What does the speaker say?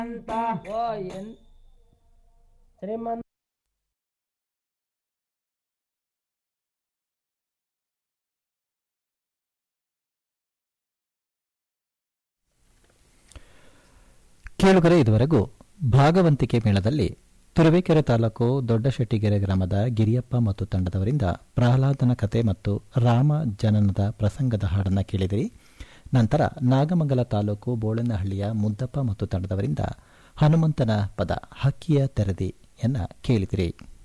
ಓ N ಶ್ರೀಮಂತ ಕೇಳುಗರೆ ಇದುವರೆಗೂ ಭಾಗವಂತಿಕೆ ಮೇಳದಲ್ಲಿ ತುರುವೇಕೆರೆ ತಾಲೂಕು ದೊಡ್ಡಶೆಟ್ಟಿಗೆರೆ ಗ್ರಾಮದ ಗಿರಿಯಪ್ಪ ಮತ್ತು ತಂಡದವರಿಂದ ಪ್ರಹ್ಲಾದನ ಕತೆ ಮತ್ತು ರಾಮ ಜನನದ ಪ್ರಸಂಗದ ಹಾಡನ್ನು ಕೇಳಿದಿರಿ ನಂತರ ನಾಗಮಂಗಲ ತಾಲೂಕು ಬೋಳನಹಳ್ಳಿಯ ಮುದ್ದಪ್ಪ ಮತ್ತು ತಂಡದವರಿಂದ ಹನುಮಂತನ ಪದ ಹಕ್ಕಿಯ ತೆರದಿಯನ್ನ ಕೇಳಿದಿರಿ